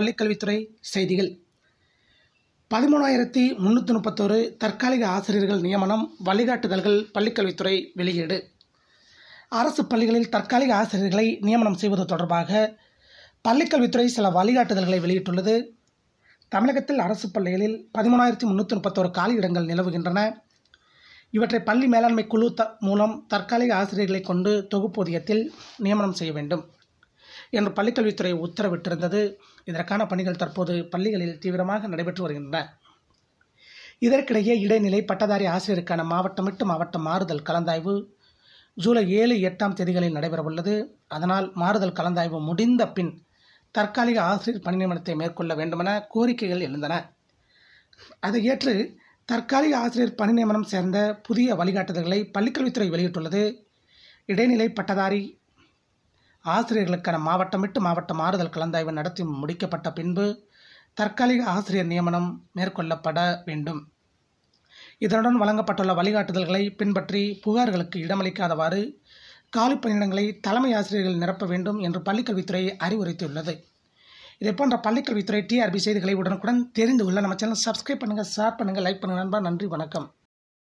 பள்ளிக்கல்வித்துறை செய்திகள் பதிமூணாயிரத்தி முந்நூற்றி முப்பத்தோரு தற்காலிக ஆசிரியர்கள் நியமனம் வழிகாட்டுதல்கள் பள்ளிக்கல்வித்துறை வெளியீடு அரசு பள்ளிகளில் தற்காலிக ஆசிரியர்களை நியமனம் செய்வது தொடர்பாக பள்ளிக்கல்வித்துறை சில வழிகாட்டுதல்களை வெளியிட்டுள்ளது தமிழகத்தில் அரசு பள்ளிகளில் பதிமூணாயிரத்தி முந்நூற்றி முப்பத்தோரு காலியிடங்கள் நிலவுகின்றன இவற்றை பள்ளி மேலாண்மை குழு த மூலம் தற்காலிக ஆசிரியர்களை கொண்டு தொகுப்பூதியத்தில் நியமனம் செய்ய வேண்டும் என்று பள்ளிக்கல்வித்துறை உத்தரவிட்டிருந்தது இதற்கான பணிகள் தற்போது பள்ளிகளில் தீவிரமாக நடைபெற்று வருகின்றன இதற்கிடையே இடைநிலை பட்டதாரி ஆசிரியருக்கான மாவட்டம் விட்டு மாவட்டம் மாறுதல் கலந்தாய்வு ஜூலை ஏழு எட்டாம் தேதிகளில் நடைபெறவுள்ளது அதனால் மாறுதல் கலந்தாய்வு முடிந்த பின் தற்காலிக ஆசிரியர் பணி நியமனத்தை மேற்கொள்ள வேண்டுமென கோரிக்கைகள் எழுந்தன அதை ஏற்று தற்காலிக ஆசிரியர் பணி நியமனம் சேர்ந்த புதிய வழிகாட்டுதல்களை பள்ளிக்கல்வித்துறை வெளியிட்டுள்ளது இடைநிலை பட்டதாரி ஆசிரியர்களுக்கான மாவட்டம் விட்டு மாவட்ட மாறுதல் கலந்தாய்வு நடத்தி முடிக்கப்பட்ட பின்பு தற்காலிக ஆசிரியர் நியமனம் மேற்கொள்ளப்பட வேண்டும் இதனுடன் வழங்கப்பட்டுள்ள வழிகாட்டுதல்களை பின்பற்றி புகார்களுக்கு இடமளிக்காதவாறு காலி பணியிடங்களை தலைமை ஆசிரியர்கள் நிரப்ப வேண்டும் என்று பள்ளிக்கல்வித்துறை அறிவுறுத்தியுள்ளது இதே போன்ற பள்ளிக்கல்வித்துறை டிஆர்பி செய்திகளை உடனுக்குடன் தெரிந்து கொள்ள நம்ம சேனல் சப்ஸ்கிரைப் பண்ணுங்கள் ஷேர் பண்ணுங்கள் லைக் பண்ணுங்கள் நண்பா நன்றி வணக்கம்